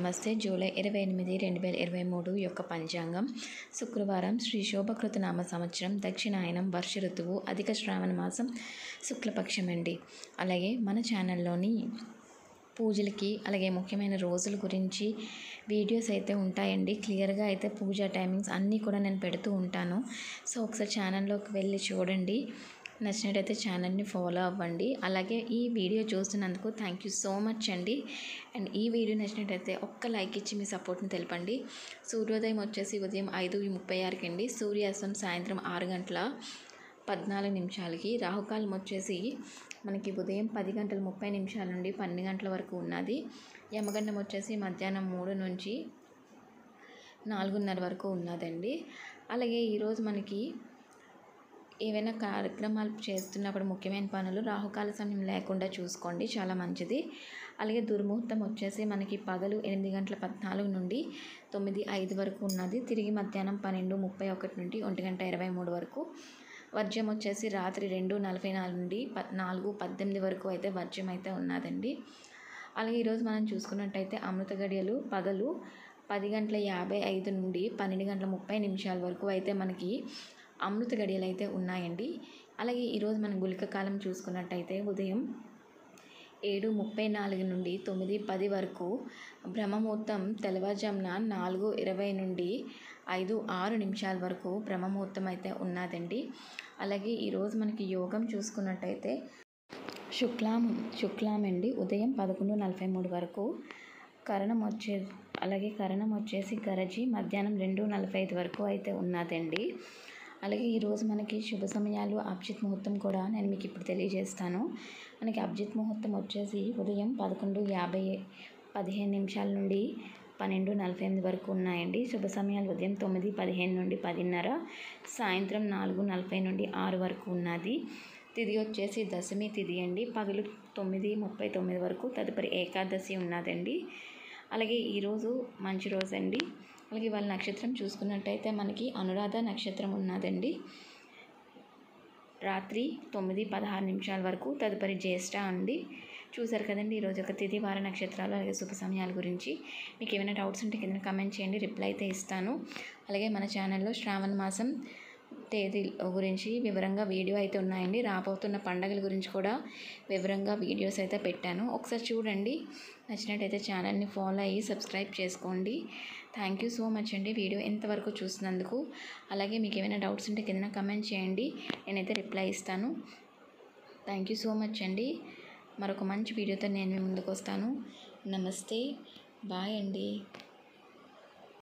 నమస్తే జూలై ఇరవై ఎనిమిది రెండు వేల ఇరవై మూడు యొక్క పంచాంగం శుక్రవారం శ్రీ శోభకృత నామ సంవత్సరం దక్షిణాయనం వర్ష ఋతువు అధిక శ్రావణ మాసం శుక్లపక్షం అండి అలాగే మన ఛానల్లోని పూజలకి అలాగే ముఖ్యమైన రోజుల గురించి వీడియోస్ అయితే ఉంటాయండి క్లియర్గా అయితే పూజ టైమింగ్స్ అన్నీ కూడా నేను పెడుతూ ఉంటాను సో ఒకసారి ఛానల్లోకి వెళ్ళి చూడండి నచ్చినట్టయితే ఛానల్ని ఫాలో అవ్వండి అలాగే ఈ వీడియో చూస్తున్నందుకు థ్యాంక్ యూ సో మచ్ అండి అండ్ ఈ వీడియో నచ్చినట్టయితే ఒక్క లైక్ ఇచ్చి మీ సపోర్ట్ని తెలపండి సూర్యోదయం వచ్చేసి ఉదయం ఐదు ముప్పై ఆరుకి అండి సూర్యాస్తం సాయంత్రం ఆరు గంటల పద్నాలుగు నిమిషాలకి రాహుకాలం వచ్చేసి మనకి ఉదయం పది గంటల ముప్పై నిమిషాల నుండి పన్నెండు గంటల వరకు ఉన్నది యమగండం వచ్చేసి మధ్యాహ్నం మూడు నుంచి నాలుగున్నర వరకు ఉన్నదండి అలాగే ఈరోజు మనకి ఏవైనా కార్యక్రమాలు చేస్తున్నప్పుడు ముఖ్యమైన పనులు రాహుకాల సమయం లేకుండా చూసుకోండి చాలా మంచిది అలాగే దుర్ముహూర్తం వచ్చేసి మనకి పగలు ఎనిమిది గంటల పద్నాలుగు నుండి తొమ్మిది ఐదు వరకు ఉన్నది తిరిగి మధ్యాహ్నం పన్నెండు ముప్పై ఒకటి నుండి ఒంటి గంట ఇరవై మూడు వరకు వర్జ్యం వచ్చేసి రాత్రి రెండు నలభై నాలుగు నుండి ప నాలుగు పద్దెనిమిది వరకు అయితే వర్జ్యం అయితే ఉన్నదండి అలాగే ఈరోజు మనం చూసుకున్నట్టయితే అమృత గడియలు పగలు పది గంటల యాభై ఐదు నుండి పన్నెండు గంటల ముప్పై నిమిషాల వరకు అయితే మనకి అమృత గడియలు అయితే ఉన్నాయండి అలాగే ఈరోజు మనం గుళిక కాలం చూసుకున్నట్టయితే ఉదయం ఏడు ముప్పై నాలుగు నుండి తొమ్మిది పది వరకు బ్రహ్మముహూర్తం తెల్లవారుజామున నాలుగు ఇరవై నుండి ఐదు ఆరు నిమిషాల వరకు బ్రహ్మముహూర్తం అయితే ఉన్నదండి అలాగే ఈరోజు మనకి యోగం చూసుకున్నట్టయితే శుక్లాం శుక్లాం అండి ఉదయం పదకొండు నలభై మూడు వరకు కరణం వచ్చే అలాగే కరణం వచ్చేసి గరజి మధ్యాహ్నం రెండు నలభై ఐదు వరకు అయితే ఉన్నదండి అలాగే ఈరోజు మనకి శుభ సమయాలు అభిజిత్ ముహూర్తం కూడా నేను మీకు ఇప్పుడు తెలియజేస్తాను మనకి అభిజిత్ ముహూర్తం వచ్చేసి ఉదయం పదకొండు యాభై పదిహేను నిమిషాల నుండి పన్నెండు నలభై ఎనిమిది వరకు ఉన్నాయండి శుభ సమయాలు ఉదయం తొమ్మిది పదిహేను నుండి పదిన్నర సాయంత్రం నాలుగు నలభై నుండి ఆరు వరకు ఉన్నది తిథి వచ్చేసి దశమి తిథి అండి పగలు తొమ్మిది ముప్పై తొమ్మిది వరకు తదుపరి ఏకాదశి ఉన్నదండి అలాగే ఈరోజు మంచి రోజు అండి అలాగే వాళ్ళ నక్షత్రం చూసుకున్నట్టయితే మనకి అనురాధ నక్షత్రం ఉన్నదండి రాత్రి తొమ్మిది పదహారు నిమిషాల వరకు తదుపరి జ్యేష్ఠ అండి చూసారు కదండి ఈరోజు ఒక తిథి వార నక్షత్రాలు అలాగే శుభ సమయాల గురించి మీకు ఏమైనా డౌట్స్ ఉంటే కింద కమెంట్ చేయండి రిప్లై అయితే ఇస్తాను అలాగే మన ఛానల్లో శ్రావణ మాసం తేదీ గురించి వివరంగా వీడియో అయితే ఉన్నాయండి రాబోతున్న పండగల గురించి కూడా వివరంగా వీడియోస్ అయితే పెట్టాను ఒకసారి చూడండి నచ్చినట్టయితే ఛానల్ని ఫాలో అయ్యి సబ్స్క్రైబ్ చేసుకోండి థ్యాంక్ యూ సో మచ్ అండి వీడియో ఎంతవరకు చూసినందుకు అలాగే మీకు ఏమైనా డౌట్స్ ఉంటే కింద కమెంట్ చేయండి నేనైతే రిప్లై ఇస్తాను థ్యాంక్ యూ సో మచ్ అండి మరొక మంచి వీడియోతో నేను మీ ముందుకు వస్తాను నమస్తే బాయ్ అండి